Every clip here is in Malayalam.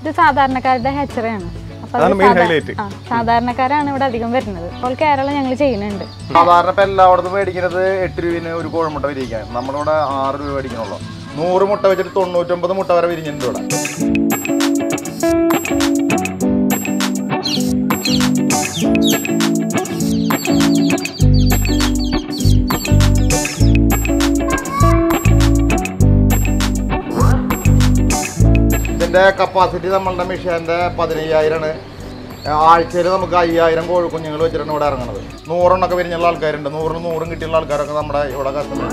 ഇത് സാധാരണക്കാരുടെ ഹാച്ചറിയാണ് അപ്പൊ അത് അതാണ് main സാധാ- highlight. ആ, സാധാരണക്കാരാണ് ഇവിടെ അധികം വരുന്നത് അപ്പോൾ കേരളം ഞങ്ങൾ ചെയ്യുന്നുണ്ട് സാധാരണ ഇപ്പൊ എല്ലായിടത്തും മേടിക്കുന്നത് എട്ട് രൂപന് ഒരു കോഴിമുട്ട വിരിയിക്കാൻ നമ്മളിവിടെ ആറ് രൂപ മേടിക്കണുള്ളൂ നൂറ് മുട്ട വെച്ചിട്ട് തൊണ്ണൂറ്റൊമ്പത് മുട്ട വരെ വിരിഞ്ഞിട്ടുണ്ട് ഇവിടെ ഇതിന്റെ കപ്പാസിറ്റി നമ്മളുടെ മെഷീൻ്റെ പതിനയ്യായിരമാണ് ആഴ്ചയിൽ നമുക്ക് അയ്യായിരം കോഴി കുഞ്ഞുങ്ങൾ വെച്ചിട്ടാണ് ഇവിടെ ഇറങ്ങുന്നത് നൂറെണ്ണൊക്കെ വിരിഞ്ഞുള്ള ആൾക്കാരുണ്ട് നൂറിന് നൂറും കിട്ടിയുള്ള ആൾക്കാരൊക്കെ നമ്മുടെ ഇവിടെ കസ്റ്റമർ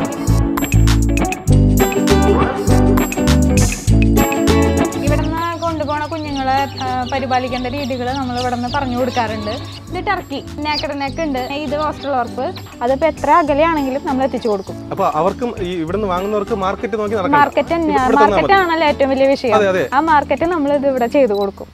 ഇവിടുന്ന് കൊണ്ടുപോണ കുഞ്ഞുങ്ങളെ ആ, പരിപാലിക്കേണ്ട രീതികൾ നമ്മൾ ഇവിടുന്ന് പറഞ്ഞു കൊടുക്കാറുണ്ട് ഇത് ടർക്കി നേക്കഡ് നെക്ക് ഉണ്ട് ഇത് ഹോസ്റ്റൽ ഉറപ്പ് അതിപ്പോൾ എത്ര അകലെയാണെങ്കിലും നമ്മൾ എത്തിച്ചു കൊടുക്കും അപ്പൊ അവർക്കും ഈ ഇവിടുന്ന് വാങ്ങുന്നവർക്ക് മാർക്കറ്റ് നോക്കി നടക്കണം മാർക്കറ്റ് ഇവിടെ തന്നാ മതി. മാർക്കറ്റ് ആണല്ലോ ഏറ്റവും വലിയ വിഷയം അതെ, അതെ. ആ മാർക്കറ്റ് നമ്മൾ ഇത് ഇവിടെ ചെയ്തു കൊടുക്കും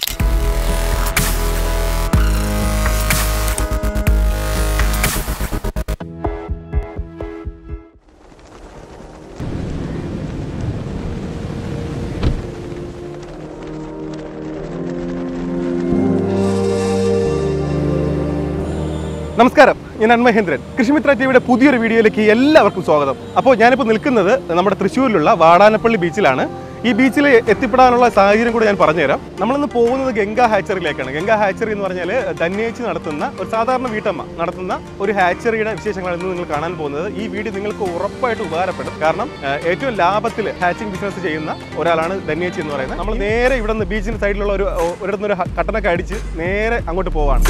നമസ്കാരം ഞാൻ അന്മഹേന്ദ്രൻ കൃഷിമിത്ര ടിവിയുടെ പുതിയൊരു വീഡിയോയിലേക്ക് എല്ലാവർക്കും സ്വാഗതം അപ്പോൾ ഞാനിപ്പോൾ നിൽക്കുന്നത് നമ്മുടെ തൃശ്ശൂരിലുള്ള വാടാനപ്പള്ളി ബീച്ചിലാണ് ഈ ബീച്ചിൽ എത്തിപ്പെടാനുള്ള സാഹചര്യം കൂടെ ഞാൻ പറഞ്ഞുതരാം നമ്മളിന്ന് പോകുന്നത് ഗംഗാ ഹാച്ചറിയിലേക്കാണ് ഗംഗാ ഹാച്ചറി എന്ന് പറഞ്ഞാൽ ധന്യേച്ചി നടത്തുന്ന ഒരു സാധാരണ വീട്ടമ്മ നടത്തുന്ന ഒരു ഹാച്ചറിയുടെ വിശേഷങ്ങളാണ് ഇന്ന് നിങ്ങൾ കാണാൻ പോകുന്നത് ഈ വീഡിയോ നിങ്ങൾക്ക് ഉറപ്പായിട്ട് ഉപകാരപ്പെടും കാരണം ആ, ഏറ്റവും ലാഭത്തിൽ ഹാച്ചിങ് ബിസിനസ് ചെയ്യുന്ന ഒരാളാണ് ധന്യേച്ചി എന്ന് പറയുന്നത് നമ്മൾ നേരെ ഇവിടെ നിന്ന് ബീച്ചിന് സൈഡിലുള്ള ഒരു ഒരിടത്തുനിന്ന് ഒരു ഹ- കട്ടനൊക്കെ അടിച്ച് നേരെ അങ്ങോട്ട് പോവാണ്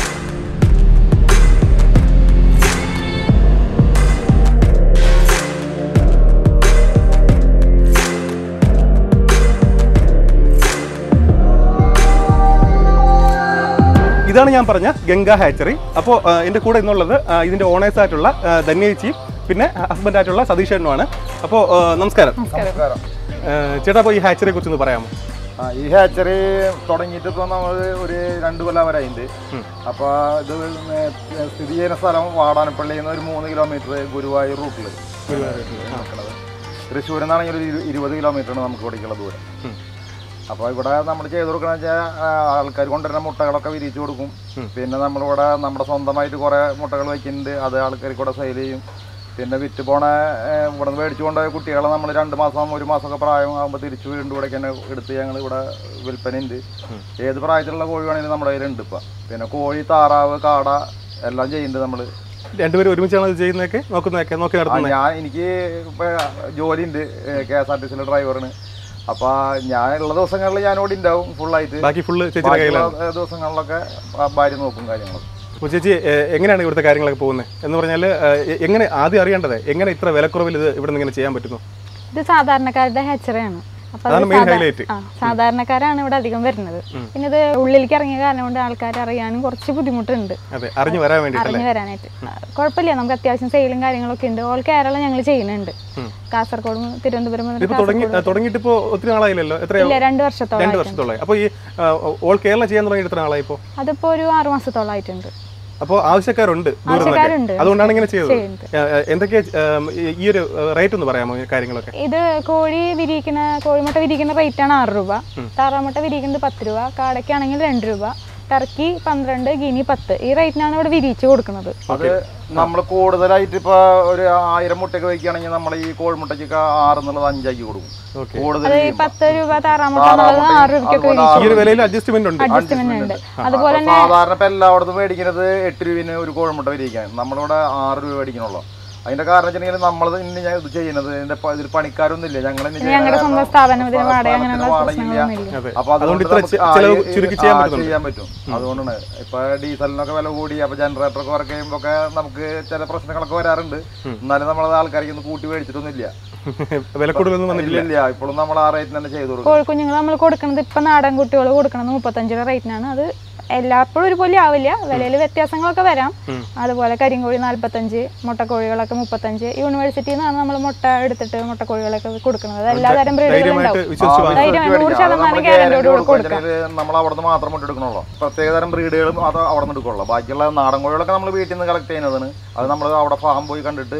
ഇതാണ് ഞാൻ പറഞ്ഞ ഗംഗാ ഹാച്ചറി അപ്പോൾ എൻ്റെ കൂടെ ഇന്നുള്ളത് ആ, ഇതിൻ്റെ ഓണേഴ്സ് ആയിട്ടുള്ള ആ, ധന്യേച്ചിയും പിന്നെ ഹസ്ബൻഡ് ആയിട്ടുള്ള സതീഷ് ചേട്ടനുമാണ് അപ്പോൾ നമസ്കാരം നമസ്കാരം ആ, ചേട്ടാ അപ്പോൾ ഈ ഹാച്ചറിയെ കുറിച്ച് ഒന്ന് പറയാമോ ആ, ഈ ഹാച്ചറി തുടങ്ങിയിട്ട് ഇപ്പോൾ നമ്മൾ ഒരു രണ്ട് കൊല്ലം വരെ അതിൻ്റെ അപ്പോൾ ഇത് ഏ, സ്ഥിതി ചെയ്യുന്ന സ്ഥലം വാടാനപ്പള്ളിയിൽ നിന്ന് ഒരു മൂന്ന് കിലോമീറ്റർ ഗുരുവായൂർ റൂട്ടിൽ നിൽക്കുന്നത് തൃശ്ശൂരിൽ നിന്നാണെങ്കിൽ ഒരു ഇരു- ഇരുപത് കിലോമീറ്ററാണ് നമുക്ക് ഇവിടേക്കുള്ള ദൂരം ഉം. അപ്പോൾ ഇവിടെ നമ്മൾ ചെയ്ത് കൊടുക്കണമെന്ന് വെച്ചാൽ ആൾക്കാർ കൊണ്ടുവരുന്ന മുട്ടകളൊക്കെ വിരിച്ചു കൊടുക്കും പിന്നെ നമ്മളിവിടെ നമ്മുടെ സ്വന്തമായിട്ട് കുറേ മുട്ടകൾ വയ്ക്കുന്നുണ്ട് അത് ആൾക്കാർ കൂടെ സെയിൽ ചെയ്യും പിന്നെ വിറ്റ് പോണ ഏഹ്, ഇവിടെ നിന്ന് മേടിച്ചു കൊണ്ടുപോയ കുട്ടികളെ നമ്മൾ രണ്ട് മാസം ഒരു മാസമൊക്കെ പ്രായമാകുമ്പോൾ തിരിച്ചു വീണ്ടും ഇവിടേക്ക് തന്നെ എടുത്ത് ഞങ്ങൾ ഇവിടെ വിൽപ്പനയുണ്ട് ഏത് പ്രായത്തിലുള്ള കോഴി വേണമെങ്കിലും നമ്മുടെ കയ്യിലുണ്ട് ഇപ്പം പിന്നെ കോഴി താറാവ് കാട എല്ലാം ചെയ്യുന്നുണ്ട് നമ്മൾ രണ്ടുപേരും ഒരുമിച്ചാണ് ഇത് ചെയ്യുന്നതൊക്കെ നോക്കുന്നതൊക്കെ നോക്കി നടത്തുന്നത് ഞാൻ എനിക്ക് ഇപ്പൊ ജോലി ഉണ്ട് കെ എസ് ആർ ടി സിയിലെ ഡ്രൈവറിന് അപ്പൊ ഞാൻ ഉള്ള ദിവസങ്ങളിൽ ഞാൻ ഇവിടെ ഉണ്ടാവും ഫുള്ളായിട്ട് ബാക്കി ഫുള്ള് ചേച്ചിയുടെ ബാക്കിയുള്ള കയ്യിലാണ് ഏഹ് ദിവസങ്ങളിലൊക്കെ ഭ- ഭാര്യ നോക്കും കാര്യങ്ങളൊക്കെ അപ്പോൾ ചേച്ചി ഏ, എങ്ങനെയാണ് ഇവിടുത്തെ കാര്യങ്ങളൊക്കെ പോകുന്നത് എന്ന് പറഞ്ഞാൽ എങ്ങനെ ആദ്യം അറിയേണ്ടത് എങ്ങനെ ഇത്ര വിലക്കുറവിൽ ഇത് ഇവിടെ നിന്ന് ഇങ്ങനെ ചെയ്യാൻ പറ്റുന്നു ഇത് സാധാരണക്കാരുടെ ഹാച്ചറിയാണ് അപ്പൊ അത് അതാണ് മെയിൻ സാധാ- ഹൈലൈറ്റ് ആ, സാധാരണക്കാരാണ് ഇവിടെ അധികം വരുന്നത് പിന്നെ ഇത് ഉള്ളിലേക്ക് ഇറങ്ങിയ കാരണം കൊണ്ട് ആൾക്കാർ അറിയാനും കുറച്ച് ബുദ്ധിമുട്ടുണ്ട് അതെ അറിഞ്ഞു വരാൻ വേണ്ടിയിട്ടല്ലേ അറിഞ്ഞു വരാനായിട്ട് കുഴപ്പമില്ല നമുക്ക് അത്യാവശ്യം സെയിലും കാര്യങ്ങളൊക്കെ ഉണ്ട് ഓൾ കേരളം ഞങ്ങൾ ചെയ്യുന്നുണ്ട് കാസർഗോഡ് മുതൽ തിരുവനന്തപുരം മുതൽ ഇതിപ്പോൾ തുടങ്ങി തുടങ്ങിയിട്ട് ഇപ്പോൾ ഒത്തിരി നാളായില്ലല്ലോ എത്രയോ ഇല്ല രണ്ട് വർഷത്തോളം രണ്ട് വർഷത്തോളമായി അപ്പോൾ ഈ ആ, ഓൾ കേരളം ചെയ്യാൻ തുടങ്ങിയിട്ട് എത്ര നാളായി ഇപ്പോൾ അതിപ്പോ ഒരു ആറു മാസത്തോളം ആയിട്ടുണ്ട് അപ്പോൾ ആവശ്യക്കാരുണ്ട് ദൂരം ആവശ്യക്കാരുണ്ട്. അതുകൊണ്ടാണ് ഇങ്ങനെ ചെയ്തത് ചെയ്യുന്നത്. ഏ, ഏ, എന്തൊക്കെയാ ഏം, ഈ- ഈ ഒരു റേറ്റ് ഒന്ന് പറയാമോ ഈ കാര്യങ്ങളൊക്കെ ഇത് കോഴി വിരിയിക്കുന്ന കോഴിമുട്ട വിരിയിക്കുന്ന റേറ്റ് ആണ് ആറ് രൂപ താറാമുട്ട വിരിയിക്കുന്നത് പത്ത് രൂപ കാടയ്ക്കാണെങ്കിൽ രണ്ട് രൂപ ടർക്കി പന്ത്രണ്ട് ഗിനി പത്ത് ഈ റേറ്റിനാണ് ഇവിടെ വിരിയിച്ച് കൊടുക്കുന്നത് അത് നമ്മൾ കൂടുതലായിട്ട് ഇപ്പൊ ഒരു ആയിരം മുട്ടയൊക്കെ വയ്ക്കുകയാണെങ്കിൽ നമ്മൾ ഈ കോഴിമുട്ടയ്ക്ക് ആറ് എന്നുള്ളത് അഞ്ചാക്കി കൊടുക്കും ഓക്കെ കൂടുതൽ അത് ഈ പത്ത് രൂപ താറാമുട്ട എന്നുള്ളത് ആറ് രൂപയ്ക്കൊക്കെ വിരിയിച്ച് ഈ ഒരു വിലയിൽ അഡ്ജസ്റ്റ്മെന്റ് ഉണ്ട് അഡ്ജസ്റ്റ്മെന്റ് ഉണ്ട് അതുപോലെ അപ്പൊ സാധാരണ ഇപ്പൊ എല്ലായിടത്തും മേടിക്കുന്നത് എട്ട് രൂപന് ഒരു കോഴിമുട്ട വിരിയിക്കാൻ നമ്മളിവിടെ ആറ് രൂപ മേടിക്കണുള്ളൂ അതിന്റെ കാരണം വെച്ചിട്ടുണ്ടെങ്കിൽ നമ്മൾ ഇന്ന് ഞാൻ ഇത് ചെയ്യുന്നത് ഇതിന്റെ പ- ഇതിൽ പണിക്കാരൊന്നും ഇല്ല ഞങ്ങൾ ഞങ്ങളുടെ സ്വന്തം സ്ഥാപനം ഇതിന് വാടക അങ്ങനെയുള്ള പ്രശ്നങ്ങളൊന്നും ഇല്ല അതെ അപ്പൊ അതുകൊണ്ട് അതുകൊണ്ട് ഇത്ര നമുക്ക് ചെ- ആ, ചെലവ് ഈ- ചുരുക്കി ആ, ചെയ്യാൻ പറ്റുന്നുണ്ട്. ചെയ്യാൻ പറ്റും അതുകൊണ്ടാണ് ഇപ്പൊ ഡീസലിനൊക്കെ വില കൂടി അപ്പൊ ജനറേറ്ററൊക്കെ വർക്ക് ചെയ്യുമ്പോ ഒക്കെ നമുക്ക് ചില പ്രശ്നങ്ങളൊക്കെ വരാറുണ്ട് എന്നാലും നമ്മളത് ആൾക്കാർക്ക് ഒന്ന് കൂട്ടി മേടിച്ചിട്ടൊന്നും ഇല്ല വില കൂടുതലൊന്നും വന്നിട്ടില്ല ഇല്ല ഇപ്പോഴും നമ്മൾ ആ റേറ്റിന് തന്നെ ചെയ്തു കൊടുക്കും കോഴിക്കുഞ്ഞുങ്ങൾ നമ്മൾ കൊടുക്കുന്നത് ഇപ്പൊ നാടൻ കുട്ടികൾ കൊടുക്കുന്നത് മുപ്പത്തഞ്ച് രൂപ റേറ്റിനാണ് അത് എല്ലായ്പ്പോഴും ഒരുപോലെ ആവില്ല വിലയിൽ വ്യത്യാസങ്ങളൊക്കെ വരാം അതുപോലെ കരിങ്കോഴി നാല്പത്തഞ്ച് മുട്ടക്കോഴികളൊക്കെ മുപ്പത്തഞ്ച് യൂണിവേഴ്സിറ്റിയിൽ നിന്നാണ് നമ്മൾ മുട്ട എടുത്തിട്ട് മുട്ടക്കോഴികളൊക്കെ കൊടുക്കുന്നത് എല്ലാതരം ബ്രീഡുകളും ധൈര്യമായിട്ട് ഉണ്ടാവും വിശ്വസിച്ച് വാങ്ങി ധൈര്യം നൂറ് ശതമാനം ഗ്യാരണ്ടിയോട് കൂടെ കൊടുക്കാം നമ്മൾ അവിടെ നിന്ന് മാത്രം മുട്ട എടുക്കണുള്ളൂ പ്രത്യേക തരം ബ്രീഡുകളും അത് അവിടെ നിന്ന് എടുക്കുള്ളൂ ബാക്കിയുള്ള നാടൻ കോഴികളൊക്കെ നമ്മൾ വീട്ടിൽ നിന്ന് കളക്ട് ചെയ്യുന്നതാണ് അത് നമ്മൾ അവിടെ ഫാം പോയി കണ്ടിട്ട്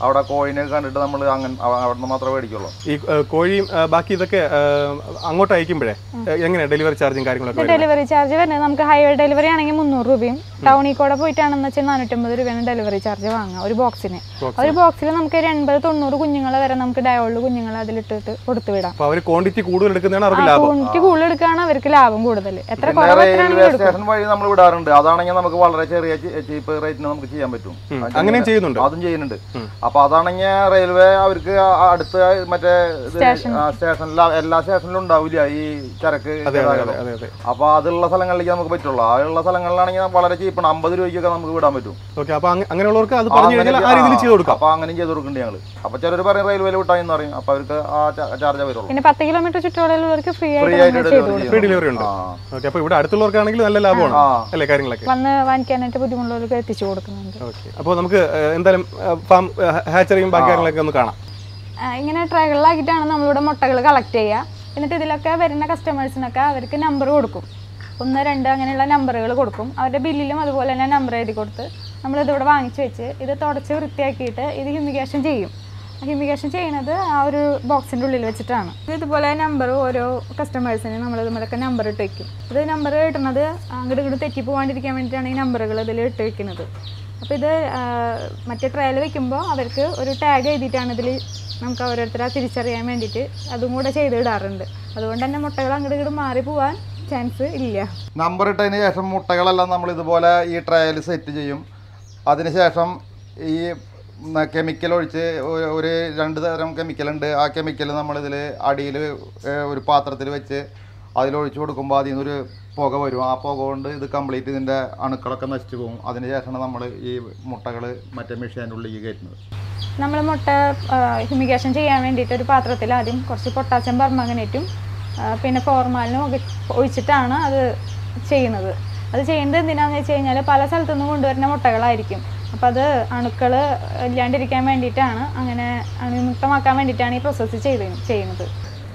അവിടെ കോഴിനെ കണ്ടിട്ട് നമ്മൾ അങ്ങനെ അവിടെ നിന്ന് മാത്രമേ മേടിക്കുള്ളൂ ഈ ഏ, കോഴിയും ഏ, ബാക്കി ഇതൊക്കെ ഏ, അങ്ങോട്ട് അയക്കുമ്പോഴേ എങ്ങനെയാണ് ഡെലിവറി ചാർജും കാര്യങ്ങളൊക്കെ വരുന്നത്? ഡെലിവറി ചാർജ് വരുന്നത് നമുക്ക് ഹൈവേ ഡെലിവറി ആണെങ്കിൽ മുന്നൂറ് രൂപയും ടൗണിൽ കൂടെ പോയിട്ടാണെന്ന് വെച്ചാൽ നാനൂറ്റമ്പത് രൂപയാണ് ഡെലിവറി ചാർജ് വാങ്ങുക ഒരു ബോക്സിന് ഒരു ബോക്സിൽ നമുക്ക് ഒരു എൺപത് തൊണ്ണൂറ് കുഞ്ഞുങ്ങളെ വരെ നമുക്ക് ഡയോളിൽ കുഞ്ഞുങ്ങളെ അതിലിട്ടിട്ട് കൊടുത്തു വിടാം അപ്പൊ അവർ ക്വാണ്ടിറ്റി കൂടുതൽ എടുക്കുന്നതാണ് അവർക്ക് ലാഭം ക്വാണ്ടിറ്റി കൂടുതൽ എടുക്കുകയാണ് അവർക്ക് ലാഭം കൂടുതൽ എത്ര പിന്നെ കുറവ് റെയിൽവേ എത്രയാണെങ്കിലും എടുക്കും സ്റ്റേഷൻ വഴി നമ്മൾ വിടാറുണ്ട് അതാണെങ്കിൽ നമുക്ക് വളരെ ചെറിയ ചീപ്പ് റേറ്റിന് നമുക്ക് ചെയ്യാൻ പറ്റും ഉം. അങ്ങനെയും ചെയ്യുന്നുണ്ട് അതും ചെയ്യുന്നുണ്ട് അപ്പൊ അതാണെങ്കിൽ റെയിൽവേ അവർക്ക് ആ അടുത്ത മറ്റേ സ്റ്റേഷനിൽ എല്ലാ സ്റ്റേഷനിലും ഉണ്ടാവില്ല ഈ ചരക്ക് ഗതാഗതം. അതെ അതെ അപ്പൊ അതുള്ള സ്ഥലങ്ങളിലേക്ക് നമുക്ക് പറ്റുള്ളൂ അതുള്ള സ്ഥലങ്ങളിലാണെങ്കിൽ വളരെ ചീപ്പാണ് അമ്പത് രൂപയ്ക്കൊക്കെ നമുക്ക് വിടാൻ പറ്റും ഓക്കെ അപ്പൊ അങ്ങ- അങ്ങനെയുള്ളവർക്ക് അത് പറഞ്ഞു കഴിഞ്ഞാൽ ആ രീതിയിൽ ചെയ്ത് കൊടുക്കാം അപ്പൊ അങ്ങനെയും ചെയ്ത് കൊടുക്കുന്നുണ്ട് ഞങ്ങള് അപ്പൊ ചിലർ പറയും റെയിൽവേയിൽ വിട്ടാന്ന് പറയും അപ്പൊ അവർക്ക് ആ ചാർജ് വരുള്ളൂ പിന്നെ പത്ത് കിലോമീറ്റർ ചുറ്റളവിലുള്ളവർക്ക് ഫ്രീ ഫ്രീ ആയിട്ട് ആയിട്ട് നമ്മൾ ചെയ്തു delivery കൊടുക്കും ഫ്രീ ചെയ്യും. ഡെലിവറി ഉണ്ട് ആ. ഓക്കെ അപ്പൊ ഇവിടെ അടുത്തുള്ളവർക്കാണെങ്കിൽ നല്ല ലാഭമാണ് ആ. അല്ലേ കാര്യങ്ങളൊക്കെ വന്ന് വാങ്ങിക്കാനായിട്ട് ബുദ്ധിമുട്ടുള്ളവർക്ക് എത്തിച്ചു കൊടുക്കുന്നുണ്ട് ഓക്കെ അപ്പോൾ നമുക്ക് ഏ, എന്തായാലും ഫാം ഹാച്ചറിയും ബാക്കി കാര്യങ്ങളൊക്കെ ഒന്ന് കാണാം ആ, ഇങ്ങനെ ട്രൈകളിലാക്കിയിട്ടാണ് നമ്മളിവിടെ മുട്ടകൾ കളക്ട് ചെയ്യുക എന്നിട്ട് ഇതിലൊക്കെ വരുന്ന കസ്റ്റമേഴ്സിനൊക്കെ അവർക്ക് നമ്പർ കൊടുക്കും ഒന്ന് രണ്ട് അങ്ങനെയുള്ള നമ്പറുകൾ കൊടുക്കും അവരുടെ ബില്ലിലും അതുപോലെ തന്നെ നമ്പർ എഴുതി കൊടുത്ത് നമ്മളിതിവിടെ വാങ്ങിച്ചു വെച്ച് ഇത് തുടച്ച് വൃത്തിയാക്കിയിട്ട് ഇത് ഹ്യൂമിഗേഷൻ ചെയ്യും ഹ്യൂമിഗേഷൻ ചെയ്യുന്നത് ആ ഒരു ബോക്സിൻ്റെ ഉള്ളിൽ വെച്ചിട്ടാണ് ഇത് ഇതുപോലെ നമ്പർ ഓരോ കസ്റ്റമേഴ്സിന് നമ്മൾ ഇതുപോലൊക്കെ നമ്പർ ഇട്ട് വെക്കും ഇത് നമ്പർ ഇടുന്നത് അങ്ങോട്ട് ഇങ്ങോട്ട് തെറ്റി പോകാണ്ടിരിക്കാൻ വേണ്ടിയിട്ടാണ് ഈ നമ്പറുകൾ ഇതിൽ ഇട്ട് വെക്കുന്നത് അപ്പോൾ ഇത് ആ, മറ്റേ ട്രയൽ വെക്കുമ്പോൾ അവർക്ക് ഒരു ടാഗ് എഴുതിയിട്ടാണ് ഇതിൽ നമുക്ക് ഓരോരുത്തരെ തിരിച്ചറിയാൻ വേണ്ടിയിട്ട് അതും കൂടെ ചെയ്തിടാറുണ്ട് അതുകൊണ്ട് തന്നെ മുട്ടകൾ അങ്ങോട്ട് ഇങ്ങോട്ട് മാറി പോവാൻ ചാൻസ് ഇല്ല നമ്പർ ഇട്ടതിന് ശേഷം മുട്ടകളെല്ലാം നമ്മൾ ഇതുപോലെ ഈ ട്രയൽ സെറ്റ് ചെയ്യും അതിനുശേഷം ഈ കെമിക്കൽ ഒഴിച്ച് ഒരു- ഒരു രണ്ട് തരം കെമിക്കലുണ്ട് ആ കെമിക്കൽ നമ്മളിതിൽ അടിയിൽ ഒരു പാത്രത്തിൽ വെച്ച് അതിലൊഴിച്ച് കൊടുക്കുമ്പോൾ അതിൽ നിന്നൊരു പുക വരും ആ പുക കൊണ്ട് ഇത് കംപ്ലീറ്റ് ഇതിൻ്റെ അണുക്കളൊക്കെ നശിച്ചു പോകും അതിന് ശേഷമാണ് നമ്മൾ ഈ മുട്ടകൾ മറ്റേ മെഷീൻ്റെ ഉള്ളിലേക്ക് കയറ്റുന്നത് നമ്മൾ മുട്ട ഹ്യൂമിഗേഷൻ ചെയ്യാൻ വേണ്ടിയിട്ട് ഒരു പാത്രത്തിൽ ആദ്യം കുറച്ച് പൊട്ടാസ്യം പെർമാങ്ങനേറ്റും ആ, പിന്നെ ഫോർമാലിനും ഒക്കെ ഒഴിച്ചിട്ടാണ് അത് ചെയ്യുന്നത് അത് ചെയ്യുന്നത് എന്തിനാണെന്ന് വെച്ച് കഴിഞ്ഞാൽ പല സ്ഥലത്തുനിന്നും കൊണ്ടുവരുന്ന മുട്ടകളായിരിക്കും അപ്പോൾ അത് അണുക്കൾ ഇല്ലാണ്ടിരിക്കാൻ വേണ്ടിയിട്ടാണ് അങ്ങനെ അണുമുക്തമാക്കാൻ വേണ്ടിയിട്ടാണ് ഈ പ്രോസസ്സ് ചെയ്ത് ചെയ്യുന്നത്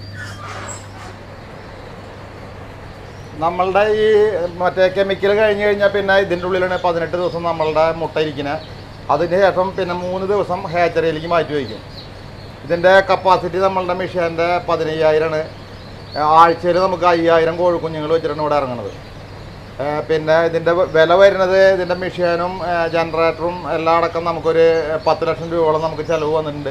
നമ്മളുടെ ഈ മറ്റേ കെമിക്കൽ കഴിഞ്ഞ് കഴിഞ്ഞാൽ പിന്നെ ഇതിൻ്റെ ഉള്ളിലാണ് പതിനെട്ട് ദിവസം നമ്മളുടെ മുട്ട ഇരിക്കുന്നത് അതിന് ശേഷം പിന്നെ മൂന്ന് ദിവസം ഹാച്ചറിയിലേക്ക് മാറ്റി വയ്ക്കും ഇതിൻ്റെ കപ്പാസിറ്റി നമ്മളുടെ മെഷീൻ്റെ പതിനയ്യായിരമാണ് ആഴ്ചയിൽ നമുക്ക് അയ്യായിരം കോഴിക്കുഞ്ഞുങ്ങൾ വെച്ചിട്ടാണ് ഇവിടെ ഇറങ്ങുന്നത് ഏഹ് പിന്നെ ഇതിൻ്റെ വില വരുന്നത് ഇതിൻ്റെ മെഷീനും ജനറേറ്ററും എല്ലാം അടക്കം നമുക്കൊരു പത്ത് ലക്ഷം രൂപയോളം നമുക്ക് ചിലവ് വന്നിട്ടുണ്ട്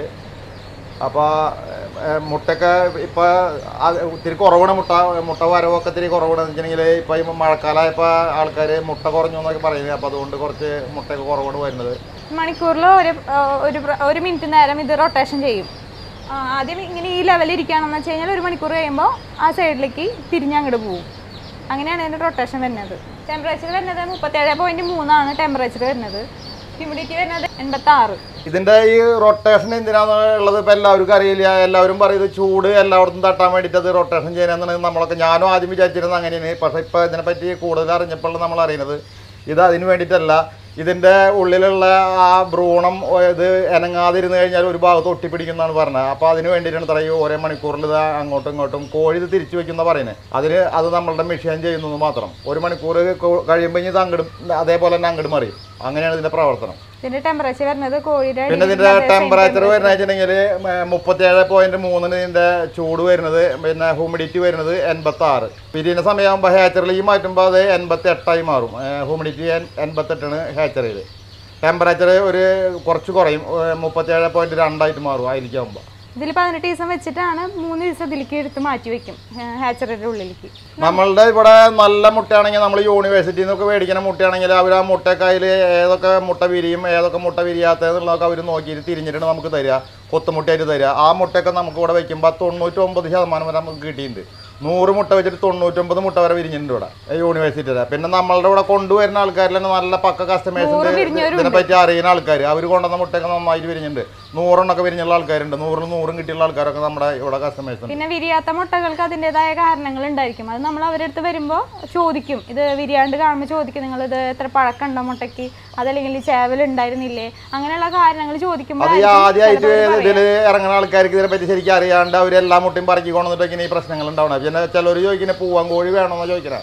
അപ്പോൾ മുട്ടയൊക്കെ ഇപ്പോൾ ഇത്തിരി കുറവാണ് മുട്ട മുട്ട വരവൊക്കെ ഇത്തിരി കുറവാണെന്ന് വെച്ചിട്ടുണ്ടെങ്കിൽ ഇപ്പോൾ ഈ മഴക്കാലമായപ്പോൾ ആൾക്കാർ മുട്ട കുറഞ്ഞു എന്നൊക്കെ പറയുന്നത് അപ്പോൾ അതുകൊണ്ട് കുറച്ച് മുട്ടയൊക്കെ കുറവാണ് വരുന്നത് മണിക്കൂറിൽ ഒരു ആ, ഒരു പ്ര- ഒരു മിനിറ്റ് നേരം ഇത് റൊട്ടേഷൻ ചെയ്യും ആ, ആദ്യം ഇങ്ങനെ ഈ ലെവലിൽ ഇരിക്കുകയാണെന്ന് വെച്ച് കഴിഞ്ഞാൽ ഒരു മണിക്കൂർ കഴിയുമ്പോൾ ആ സൈഡിലേക്ക് തിരിഞ്ഞ് അങ്ങോട്ട് പോകും അങ്ങനെയാണ് ഇതിൻ്റെ റൊട്ടേഷൻ വരുന്നത് ടെമ്പറേച്ചർ വരുന്നത് മുപ്പത്തേഴ് പോയിൻറ്റ് മൂന്നാണ് ടെമ്പറേച്ചർ വരുന്നത് ഹ്യൂമിഡിറ്റി വരുന്നത് എൺപത്തി ആറ് ഇതിൻ്റെ ഈ റൊട്ടേഷൻ എന്തിനാന്ന് ഉള്ളത് ഇപ്പോൾ എല്ലാവർക്കും അറിയില്ല എല്ലാവരും പറയും ഇത് ചൂട് എല്ലായിടത്തും തട്ടാൻ വേണ്ടിയിട്ട് അത് റൊട്ടേഷൻ ചെയ്യാനാണെന്ന് നമ്മളൊക്കെ ഞാനും ആദ്യം വിചാരിച്ചിരുന്നത് അങ്ങനെയാണ് പക്ഷേ ഇപ്പോൾ ഇതിനെപ്പറ്റി കൂടുതൽ അറിഞ്ഞപ്പോൾ നമ്മൾ അറിയുന്നത് ഇത് അതിന് വേണ്ടിയിട്ടല്ല ഇതിൻ്റെ ഉള്ളിലുള്ള ആ ഭ്രൂണം ഒ- ഇത് ഇനങ്ങാതിരുന്ന് കഴിഞ്ഞാൽ ഒരു ഭാഗത്ത് ഒട്ടിപ്പിടിക്കുന്നതാണ് പറഞ്ഞത് അപ്പോൾ അതിന് വേണ്ടിയിട്ടാണ് ഇത്ര ഈ ഓരോ മണിക്കൂറിൽ ഇത് അങ്ങോട്ടും ഇങ്ങോട്ടും കോഴി ഇത് തിരിച്ചു വെക്കുന്ന പറയുന്നത് അതിന് അത് നമ്മളുടെ മെഷീൻ ചെയ്യുന്നത് മാത്രം ഒരു മണിക്കൂർ കൊ- കഴിയുമ്പോൾ ഇനി ഇത് അങ്ങോട്ടും അതേപോലെ തന്നെ അങ്ങോട്ട് മറിയും അങ്ങനെയാണ് ഇതിൻ്റെ പ്രവർത്തനം ഇതിൻ്റെ ടെമ്പറേച്ചർ വരുന്നത് കോഴിയുടെ പിന്നെ അടിയിൽ ഇതിന്റെ അതേ same ടെമ്പറേച്ചർ temperature. വരുന്ന വെച്ചിട്ടുണ്ടെങ്കിൽ മുപ്പത്തിയേഴ് പോയിന്റ് മൂന്നിന് ഇതിന്റെ ചൂട് വരുന്നത് പിന്നെ ഹ്യൂമിഡിറ്റി വരുന്നത് എൺപത്തി ആറ് പിരിയുന്ന സമയമാകുമ്പോൾ ഹാച്ചറിലേക്ക് മാറ്റുമ്പോൾ അത് എൺപത്തി എട്ടായി മാറും ഹ്യൂമിഡിറ്റി എൺപത്തെട്ടാണ് ഹാച്ചറിയിൽ ടെമ്പറേച്ചർ ഒരു കുറച്ച് കുറയും മുപ്പത്തിയേഴ് പോയിന്റ് രണ്ടായിട്ട് മാറും ആയിരിക്കുമ്പോൾ ഇതിൽ പതിനെട്ട് ദിവസം വെച്ചിട്ടാണ് മൂന്ന് ദിവസം ഇതിലേക്ക് എടുത്ത് മാറ്റി വെക്കും ഹാച്ചറിയുടെ ഉള്ളിലേക്ക് നമ്മളുടെ ഇവിടെ നല്ല മുട്ടയാണെങ്കിൽ നമ്മൾ യൂണിവേഴ്സിറ്റിയിൽ നിന്നൊക്കെ മേടിക്കുന്ന മുട്ടയാണെങ്കിൽ അവർ ആ മുട്ടക്കയിൽ ഏതൊക്കെ മുട്ട വിരിയും ഏതൊക്കെ മുട്ട വിരിയാത്തതെന്നുള്ളതൊക്കെ അവർ നോക്കിയിട്ട് തിരിഞ്ഞിട്ടാണ് നമുക്ക് തരിക കൊത്തുമുട്ടയായിട്ട് തരിക ആ മുട്ടയൊക്കെ നമുക്ക് ഇവിടെ വയ്ക്കുമ്പോൾ തൊണ്ണൂറ്റൊമ്പത് ശതമാനം വരെ നമുക്ക് കിട്ടിയിട്ടുണ്ട് നൂറ് മുട്ട വെച്ചിട്ട് തൊണ്ണൂറ്റൊമ്പത് മുട്ട വരെ വിരിഞ്ഞിട്ടുണ്ട് ഇവിടെ യൂണിവേഴ്സിറ്റിയുടെ പിന്നെ നമ്മളുടെ ഇവിടെ കൊണ്ടുവരുന്ന ആൾക്കാരിൽ തന്നെ നല്ല പക്ക കസ്റ്റമേഴ്സ് നൂറ് ഉണ്ട് വിരിഞ്ഞവരും ഇതിനെപ്പറ്റി അറിയുന്ന ആൾക്കാർ അവർ കൊണ്ടുവന്ന മുട്ടയൊക്കെ നന്നായിട്ട് വിരിഞ്ഞിട്ടുണ്ട് നൂറെണ്ണൊക്കെ വിരിഞ്ഞുള്ള ആൾക്കാരുണ്ട് നൂറിൽ നൂറും കിട്ടിയുള്ള ആൾക്കാരൊക്കെ നമ്മുടെ ഇവിടെ കസ്റ്റമേഴ്സ് ഉണ്ട് പിന്നെ വിരിയാത്ത മുട്ടകൾക്ക് അതിൻ്റെതായ കാരണങ്ങൾ ഉണ്ടായിരിക്കും അത് നമ്മൾ അവരുടെ അടുത്ത് വരുമ്പോൾ ചോദിക്കും ഇത് വിരിയാണ്ട് കാണുമ്പോൾ ചോദിക്കും നിങ്ങൾ ഇത് എത്ര പഴക്കമുണ്ടോ മുട്ടയ്ക്ക് അതല്ലെങ്കിൽ ഈ ചേവൽ ഉണ്ടായിരുന്നില്ലേ അങ്ങനെയുള്ള കാരണങ്ങൾ ചോദിക്കുമ്പോൾ അത് ഈ ആദ്യമായിട്ട് ഇതിൽ ഇറങ്ങുന്ന ആൾക്കാർക്ക് ഇതിനെ പറ്റി ശരിക്കും അറിയാണ്ട് അവർ എല്ലാ മുട്ടയും പറക്കി കൊണ്ടുവന്നിട്ടൊക്കെ ഈ പ്രശ്നങ്ങൾ ഉണ്ടാവണം പിന്നെ ചിലർ ചോദിക്കുന്നത് പൂവൻ കോഴി വേണമെന്ന് ചോദിക്കണേ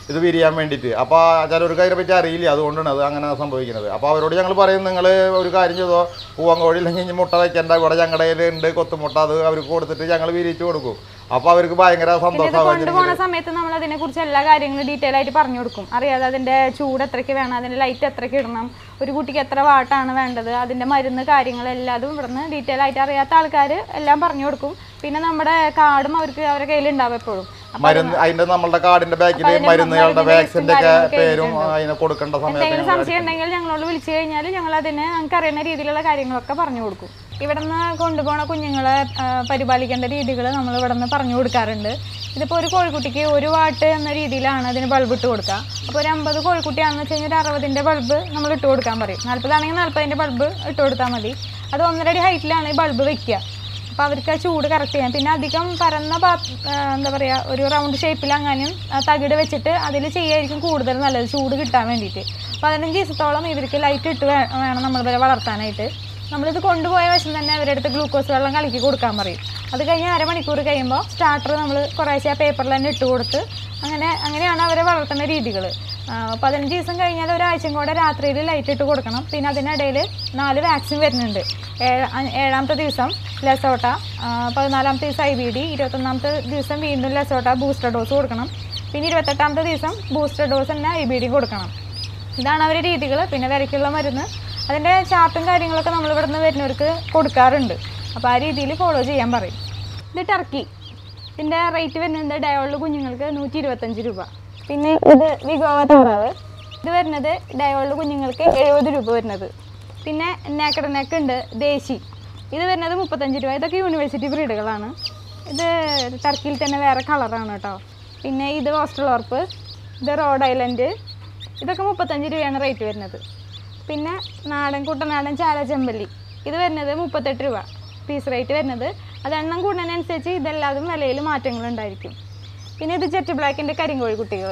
ഇത് വിരിയാൻ വേണ്ടിയിട്ട് അപ്പോൾ ചിലർക്ക് അതിനെ പറ്റി അറിയില്ല അതുകൊണ്ടാണ് അത് അങ്ങനെ സംഭവിക്കുന്നത് അപ്പോൾ അവരോട് ഞങ്ങൾ പറയും നിങ്ങൾ ഒരു കാര്യം ചെയ്തോ പൂവൻ കോഴി ഇല്ലെങ്കിൽ ഇനി മുട്ട വയ്ക്കേണ്ട ഇവിടെ ഞങ്ങളുടെ കയ്യിൽ ഉണ്ട് കൊത്തുമുട്ട അത് അവർക്ക് കൊടുത്തിട്ട് ഞങ്ങൾ വിരിയിച്ച് കൊടുക്കും അപ്പോൾ അവർക്ക് ഭയങ്കര ഇത് സന്തോഷമാവും കൊണ്ടുപോകുന്ന സമയത്ത് നമ്മൾ അതിനെ കുറിച്ച് എല്ലാ കാര്യങ്ങളും ഡീറ്റെയിൽ ആയിട്ട് പറഞ്ഞു കൊടുക്കും അറിയാതെ അതിന്റെ ചൂട് എത്രയ്ക്ക് വേണം അതിന്റെ ലൈറ്റ് എത്രയ്ക്ക് ഇടണം ഒരു കുട്ടിക്ക് എത്ര വാട്ടാണ് വേണ്ടത് അതിന്റെ മരുന്ന് കാര്യങ്ങൾ എല്ലാതും ഇവിടുന്ന് ഡീറ്റെയിൽ ആയിട്ട് അറിയാത്ത ആൾക്കാർ എല്ലാം പറഞ്ഞു കൊടുക്കും പിന്നെ നമ്മുടെ കാർഡും അവർക്ക് അവരുടെ കയ്യിൽ ഉണ്ടാവും എപ്പോഴും അപ്പൊ മരുന്ന് അതിന്റെ നമ്മളുടെ കാർഡിന്റെ ബാക്കിൽ അതിന്റെ മരുന്നുകളുടെ മരുന്നിന്റെ വാക്സിന്റെ ഒക്കെ കാര്യങ്ങളൊക്കെ പേരും എഴുതിയിട്ടുണ്ട്. അതിനെ കൊടുക്കേണ്ട സമയത്ത് എന്തെങ്കിലും ഞങ്ങൾ സംശയം ഉണ്ടെങ്കിൽ ഞങ്ങളോട് വിളിച്ചു കഴിഞ്ഞാൽ ഞങ്ങൾ അതിന് ഞങ്ങൾക്ക് അറിയുന്ന രീതിയിലുള്ള കാര്യങ്ങളൊക്കെ പറഞ്ഞു കൊടുക്കും ഇവിടുന്ന് കൊണ്ടുപോണ കുഞ്ഞുങ്ങളെ ആ, പരിപാലിക്കേണ്ട രീതികൾ നമ്മൾ ഇവിടുന്ന് പറഞ്ഞു കൊടുക്കാറുണ്ട് ഇതിപ്പോൾ ഒരു കോഴിക്കുട്ടിക്ക് ഒരു വാട്ട് എന്ന രീതിയിലാണ് അതിന് ബൾബ് ഇട്ട് കൊടുക്കുക അപ്പോൾ ഒരു അമ്പത് കോഴിക്കുട്ടിയാണെന്ന് വെച്ച് കഴിഞ്ഞാൽ ഒരു അറുപതിൻ്റെ ബൾബ് നമ്മൾ ഇട്ട് കൊടുക്കാൻ പറയും നാൽപ്പതാണെങ്കിൽ നാൽപ്പതിൻ്റെ ബൾബ് ഇട്ട് കൊടുത്താൽ മതി അത് ഒന്നരടി ഹൈറ്റിലാണ് ഈ ബൾബ് വെക്കുക അപ്പോൾ അവർക്ക് ആ ചൂട് കറക്റ്റ് ചെയ്യാം പിന്നെ അധികം പരന്ന പാ ആ, എന്താ പറയുക ഒരു റൗണ്ട് ഷേപ്പിൽ അങ്ങനെയും ആ തകിട് വെച്ചിട്ട് അതിൽ ചെയ്യായിരിക്കും കൂടുതൽ നല്ലത് ചൂട് കിട്ടാൻ വേണ്ടിയിട്ട് പതിനഞ്ച് ദിവസത്തോളം ഇവർക്ക് ലൈറ്റ് ഇട്ട് വേ- വേണം നമ്മൾ ഇവരെ വളർത്താനായിട്ട് നമ്മളിത് കൊണ്ടുപോയ വശം തന്നെ അവരുടെ അടുത്ത് ഗ്ലൂക്കോസ് വെള്ളം കലക്കി കൊടുക്കാൻ പറയും അത് കഴിഞ്ഞ് അരമണിക്കൂർ കഴിയുമ്പോൾ സ്റ്റാർട്ടർ നമ്മൾ കുറേശ്ശെ ആ പേപ്പറിൽ തന്നെ ഇട്ട് കൊടുത്ത് അങ്ങനെ അങ്ങനെയാണ് അവരെ വളർത്തുന്ന രീതികൾ പതിനഞ്ച് ദിവസം കഴിഞ്ഞാൽ ഒരാഴ്ചയും കൂടെ രാത്രിയിൽ ലൈറ്റ് ഇട്ട് കൊടുക്കണം പിന്നെ അതിനിടയിൽ നാല് വാക്സിൻ വരുന്നുണ്ട് ഏഴ- അ- ഏഴാമത്തെ ദിവസം ലെസോട്ട ആ, പതിനാലാമത്തെ ദിവസം ഐ ബി ഡി ഇരുപത്തൊന്നാമത്തെ ദിവസം വീണ്ടും ലെസോട്ട ബൂസ്റ്റർ ഡോസ് കൊടുക്കണം പിന്നെ ഇരുപത്തെട്ടാമത്തെ ദിവസം ബൂസ്റ്റർ ഡോസ് തന്നെ ഐ ബി ഡി കൊടുക്കണം ഇതാണ് അവരുടെ രീതികൾ പിന്നെ വിരയ്ക്കുള്ള മരുന്ന് അതിൻ്റെ ചാർട്ടും കാര്യങ്ങളൊക്കെ നമ്മൾ ഇവിടെ നിന്ന് വരുന്നവർക്ക് കൊടുക്കാറുണ്ട് അപ്പോൾ ആ രീതിയിൽ ഫോളോ ചെയ്യാൻ പറയും ഇത് ടർക്കി ഇതിൻ്റെ റേറ്റ് വരുന്നത് ഡയോളിൽ കുഞ്ഞുങ്ങൾക്ക് നൂറ്റി ഇരുപത്തഞ്ച് രൂപ പിന്നെ ഇത് വിഗോവ താറാവ് ഇത് വരുന്നത് ഡയോളിൽ കുഞ്ഞുങ്ങൾക്ക് എഴുപത് രൂപ വരുന്നത് പിന്നെ നേക്കട നെക്ക് ഉണ്ട് ദേശി ഇത് വരുന്നത് മുപ്പത്തഞ്ച് രൂപ ഇതൊക്കെ യൂണിവേഴ്സിറ്റി ബ്രീഡുകളാണ് ഇത് ടർക്കിയിൽ തന്നെ വേറെ കളറാണ് കേട്ടോ പിന്നെ ഇത് ഓസ്ട്രലോർപ്പ് ഇത് റോഡ് ഐലൻഡ് ഇതൊക്കെ മുപ്പത്തഞ്ച് രൂപയാണ് റേറ്റ് വരുന്നത് പിന്നെ നാടൻ കുട്ടനാടൻ ചാല ചെമ്പല്ലി ഇത് വരുന്നത് മുപ്പത്തെട്ട് രൂപ പീസ് റേറ്റ് വരുന്നത് അത് എണ്ണം കൂടുന്നതിനനുസരിച്ച് ഇതെല്ലാതും വിലയിൽ മാറ്റങ്ങളുണ്ടായിരിക്കും പിന്നെ ഇത് ജെറ്റ് ബ്ലാക്കിൻ്റെ കരിങ്കോഴി കുട്ടികൾ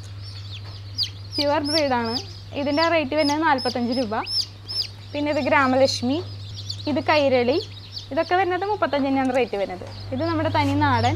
പ്യുവർ ബ്രീഡാണ് ഇതിൻ്റെ റേറ്റ് വരുന്നത് നാൽപ്പത്തഞ്ച് രൂപ പിന്നെ ഇത് ഗ്രാമലക്ഷ്മി ഇത് കൈരളി ഇതൊക്കെ വരുന്നത് മുപ്പത്തഞ്ചിനാണ് റേറ്റ് വരുന്നത് ഇത് നമ്മുടെ തനി നാടൻ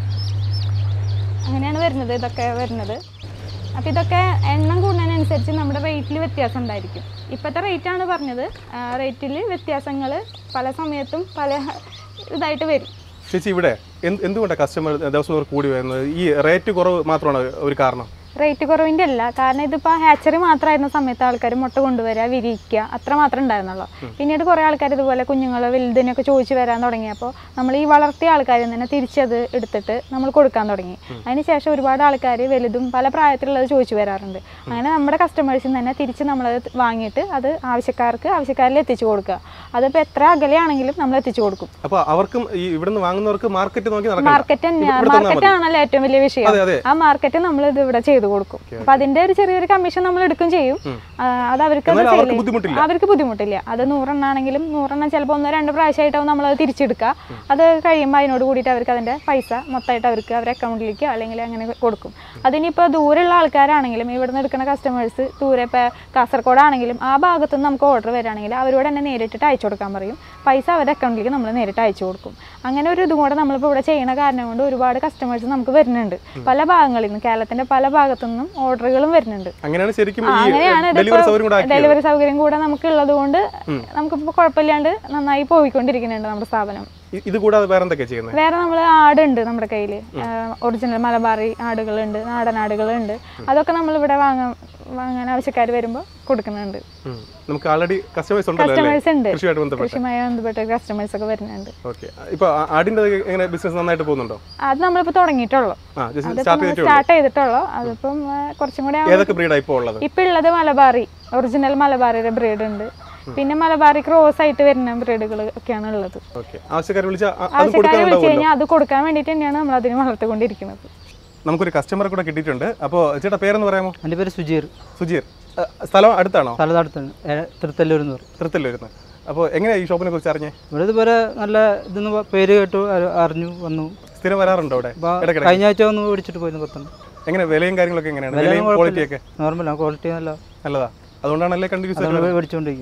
അങ്ങനെയാണ് വരുന്നത് ഇതൊക്കെ വരുന്നത് അപ്പോൾ ഇതൊക്കെ എണ്ണം കൂടുന്നതിനനുസരിച്ച് നമ്മുടെ റേറ്റിൽ വ്യത്യാസം ഉണ്ടായിരിക്കും ഇപ്പോഴത്തെ റേറ്റാണ് പറഞ്ഞത് റേറ്റിൽ വ്യത്യാസങ്ങൾ പല സമയത്തും പല ഇതായിട്ട് വരും ചേച്ചി ഇവിടെ എന്ത് എന്തുകൊണ്ടാണ് കസ്റ്റമർ ദിവസം തോറും കൂടി വരുന്നത് ഈ റേറ്റ് കുറവ് മാത്രമാണ് ഒരു കാരണം റേറ്റ് കുറവിൻ്റെ അല്ല കാരണം ഇതിപ്പോൾ ഹാച്ചറി മാത്രമായിരുന്ന സമയത്ത് ആൾക്കാർ മുട്ട കൊണ്ടുവരിക വിരിയിക്കുക അത്ര മാത്രമേ ഉണ്ടായിരുന്നുള്ളൂ പിന്നീട് കുറേ ആൾക്കാർ ഇതുപോലെ കുഞ്ഞുങ്ങൾ വലുതിനൊക്കെ ചോദിച്ച് വരാൻ തുടങ്ങിയപ്പോൾ നമ്മൾ ഈ വളർത്തിയ ആൾക്കാരിൽ തന്നെ തിരിച്ചത് എടുത്തിട്ട് നമ്മൾ കൊടുക്കാൻ തുടങ്ങി അതിനുശേഷം ഒരുപാട് ആൾക്കാർ വലുതും പല പ്രായത്തിലുള്ളത് ചോദിച്ചു വരാറുണ്ട് അങ്ങനെ നമ്മുടെ കസ്റ്റമേഴ്സിൽ നിന്ന് തന്നെ തിരിച്ച് നമ്മളത് വാങ്ങിയിട്ട് അത് ആവശ്യക്കാർക്ക് ആവശ്യക്കാരിൽ എത്തിച്ചു കൊടുക്കുക അതിപ്പോൾ എത്ര അകലെയാണെങ്കിലും നമ്മൾ എത്തിച്ചു കൊടുക്കും അപ്പോൾ അവർക്കും ഈ ഇവിടുന്ന് വാങ്ങുന്നവർക്ക് മാർക്കറ്റ് നോക്കി നടക്കണം മാർക്കറ്റ് തന്നെയാണ് മാർക്കറ്റ് ആണല്ലോ ഏറ്റവും വലിയ വിഷയം അതെ അതെ ആ മാർക്കറ്റ് നമ്മൾ ഇത് ഇവിടെ ചെയ്തു കൊടുക്കും അപ്പൊ അതിന്റെ ഒരു ചെറിയൊരു കമ്മീഷൻ നമ്മൾ എടുക്കും ചെയ്യും ആ, അത് അവർക്ക് അത് എന്നാൽ sale അവർക്ക് ചെയ്യും. ബുദ്ധിമുട്ടില്ല. അവർക്ക് ബുദ്ധിമുട്ടില്ല അത് നൂറെണ്ണാണെങ്കിലും നൂറെണ്ണം ചിലപ്പോൾ ഒന്നോ രണ്ടോ പ്രാവശ്യമായിട്ടാവും നമ്മൾ അത് തിരിച്ചെടുക്കുക അത് കഴിയുമ്പോൾ അതിനോട് കൂടിയിട്ട് അവർക്ക് അതിന്റെ പൈസ മൊത്തമായിട്ട് അവർക്ക് അവരുടെ അക്കൗണ്ടിലേക്ക് അല്ലെങ്കിൽ അങ്ങനെ കൊടുക്കും അതിനിപ്പോൾ ദൂരെയുള്ള ആൾക്കാരാണെങ്കിലും ഇവിടുന്ന് എടുക്കുന്ന കസ്റ്റമേഴ്സ് ദൂരെ ഇപ്പോൾ കാസർഗോഡാണെങ്കിലും ആ ഭാഗത്തുനിന്ന് നമുക്ക് ഓർഡർ വരികയാണെങ്കിൽ അവരോട് തന്നെ നേരിട്ടിട്ട് അയച്ചു കൊടുക്കാൻ പറയും പൈസ അവരുടെ അക്കൗണ്ടിലേക്ക് നമ്മൾ നേരിട്ട് അയച്ചു കൊടുക്കും അങ്ങനെ ഒരു ഇതും കൂടെ നമ്മളിപ്പോൾ ഇവിടെ ചെയ്യുന്ന കാരണം കൊണ്ട് ഒരുപാട് കസ്റ്റമേഴ്സ് നമുക്ക് വരുന്നുണ്ട് പല ഭാഗങ്ങളിൽ നിന്ന് കേരളത്തിന്റെ പല ഭാഗത്തു നിന്നും ഓർഡറുകളും വരുന്നുണ്ട് അങ്ങനെയാണ് ശരിക്കും ആ, ഈ അങ്ങനെയാണ് ഡെലിവറി സൗകര്യം കൂടെ ആക്കിയത് ഡെലിവറി സൗകര്യം കൂടെ നമുക്ക് ഉള്ളത് കൊണ്ട് നമുക്കിപ്പോൾ കുഴപ്പമില്ലാണ്ട് നന്നായി പോയിക്കൊണ്ടിരിക്കുന്നുണ്ട് നമ്മുടെ സ്ഥാപനം ഇ- ഇത് കൂടാതെ വേറെ എന്തൊക്കെയാണ് ചെയ്യുന്നത് വേറെ നമ്മൾ ആടുണ്ട് നമ്മുടെ കയ്യിൽ ഒറിജിനൽ മലബാറി ആടുകളുണ്ട് നാടൻ ആടുകളുണ്ട് അതൊക്കെ നമ്മൾ ഇവിടെ വാങ്ങാൻ വാങ്ങാൻ ആവശ്യക്കാർ വരുമ്പോൾ കൊടുക്കുന്നുണ്ട് ഉം. നമുക്ക് ആൾറെഡി കസ്റ്റമേഴ്സ് ഉണ്ടല്ലോ അല്ലേ കസ്റ്റമേഴ്സ് ഉണ്ട് കൃഷിയായിട്ട് ബന്ധപ്പെട്ട് കൃഷിയുമായി ബന്ധപ്പെട്ട കസ്റ്റമേഴ്സ് ഒക്കെ വരുന്നുണ്ട് ഓക്കെ ഇപ്പോൾ ആടിൻ്റെ എങ്ങനെ ബിസിനസ് നന്നായിട്ട് പോകുന്നുണ്ടോ അത് നമ്മളിപ്പോൾ തുടങ്ങിയിട്ടുള്ളൂ ആ ജസ്റ്റ് അതിപ്പോൾ സ്റ്റാർട്ട് നമ്മൾ ചെയ്തിട്ടുള്ളൂ സ്റ്റാർട്ട് ചെയ്തിട്ടുള്ളൂ അതിപ്പം ആ, കുറച്ചും കൂടെ ഏതൊക്കെ ബ്രീഡാണ് ഇപ്പോൾ ഉള്ളത് ഇപ്പം ഉള്ളത് മലബാറി ഒറിജിനൽ മലബാറിയുടെ ബ്രീഡ് ഉണ്ട് പിന്നെ മലബാറി ക്രോസ് ആയിട്ട് വരുന്ന ബ്രീഡുകൾ ഒക്കെയാണ് ഉള്ളത് ഓക്കെ ആവശ്യക്കാർ വിളിച്ചാൽ അതും ആവശ്യക്കാരെ വിളിച്ചു കൊടുക്കാനുണ്ടാവുമല്ലോ കഴിഞ്ഞാൽ അത് കൊടുക്കാൻ വേണ്ടിയിട്ട് തന്നെയാണ് നമ്മൾ അതിന് വളർത്തിക്കൊണ്ടിരിക്കുന്നത് നമുക്കൊരു കസ്റ്റമറെ കൂടെ കിട്ടിയിട്ടുണ്ട് അപ്പോൾ ചേട്ടാ പേരെന്ന് പറയാമോ എൻ്റെ പേര് സുജീർ സുജീർ ആ, സ്ഥലം അടുത്താണോ സ്ഥലത്തടുത്താണ് തൃത്തല്ലൂർ എന്ന് പറയും തൃത്തല്ല വരുന്നത് അപ്പോൾ എങ്ങനെയാണ് ഈ ഷോപ്പിനെ കുറിച്ച് അറിഞ്ഞേ ഇവിടെ ഇതുപോലെ നല്ല ഇതെന്ന് പ- പേര് കേട്ടു അറി- അറിഞ്ഞു വന്നു സ്ഥിരം വരാറുണ്ടോ അവിടെ അപ്പോൾ ഇടയ്ക്കിടയ്ക്ക് കഴിഞ്ഞ ആഴ്ച ഒന്ന് മേടിച്ചിട്ട് പോയിരുന്നു പത്തെണ്ണം എങ്ങനെ വിലയും കാര്യങ്ങളൊക്കെ എങ്ങനെയാണ് വിലയും വിലയും ക്വാളിറ്റി ഒക്കെ നോർമലാണ് ക്വാളിറ്റി നല്ല നല്ലതാ അതുകൊണ്ടാണല്ലേ കണ്ടിന്യൂസ് അതുകൊണ്ട് മേടിച്ചുകൊണ്ടിരിക്കുന്നു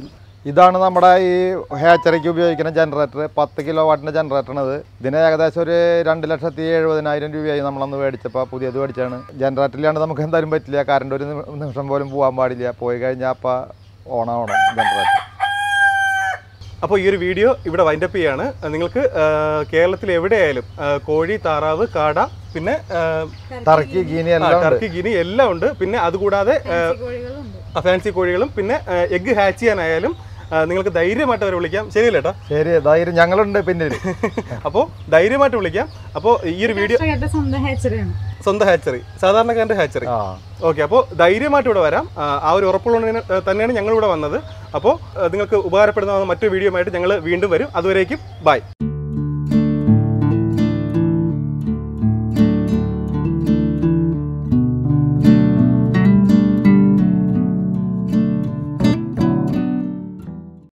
ഇതാണ് നമ്മുടെ ഈ ഹാച്ചറിക്ക് ഉപയോഗിക്കുന്ന ജനറേറ്റർ പത്ത് കിലോ വാട്ടിൻ്റെ ജനറേറ്ററാണ് ഇത് ഇതിന് ഏകദേശം ഒരു രണ്ട് ലക്ഷത്തി എഴുപതിനായിരം രൂപയായി നമ്മളന്ന് മേടിച്ചപ്പോൾ പുതിയത് മേടിച്ചാണ് ജനറേറ്ററിലാണ്ട് നമുക്ക് എന്തായാലും പറ്റില്ല കറണ്ട് ഒരു നിമി- നിമിഷം പോലും പോകാൻ പാടില്ല പോയി കഴിഞ്ഞാൽ അപ്പോൾ ഓണാവണം ജനറേറ്റർ അപ്പോൾ ഈ ഒരു വീഡിയോ ഇവിടെ വൈൻഡപ്പ് ചെയ്യാണ് നിങ്ങൾക്ക് ആ, കേരളത്തിൽ എവിടെയായാലും ആ, കോഴി താറാവ് കാട പിന്നെ ആ, ടർക്കി ഗീനി ആ, എല്ലാം ഉണ്ട് ടർക്കി ഗിനി എല്ലാം ഉണ്ട് പിന്നെ അതുകൂടാതെ ഫാൻസി കോഴികളും പിന്നെ എഗ്ഗ് ഹാച്ച് ചെയ്യാനായാലും ആ, നിങ്ങൾക്ക് ധൈര്യമായിട്ട് അവരെ വിളിക്കാം ശരിയല്ലേ ഏട്ടാ ശരി ധൈര്യം ഞങ്ങളുണ്ട് പിന്നിൽ അപ്പോൾ ധൈര്യമായിട്ട് വിളിക്കാം അപ്പോൾ ഈ ഒരു വീഡിയോ സ്വന്തം ഹാച്ചറിയാണ് സ്വന്തം ഹാച്ചറി സാധാരണക്കാരൻ്റെ ഹാച്ചറി ആ ഓക്കെ അപ്പോൾ ധൈര്യമായിട്ട് ഇവിടെ വരാം ആ, ആ ഒരു ഉറപ്പുള്ളതിന് തന്നെയാണ് ഞങ്ങൾ ഇവിടെ വന്നത് അപ്പോൾ നിങ്ങൾക്ക് ഉപകാരപ്പെടുന്ന മറ്റൊരു വീഡിയോ ആയിട്ട് ഞങ്ങൾ വീണ്ടും വരും അതുവരേക്കും ബൈ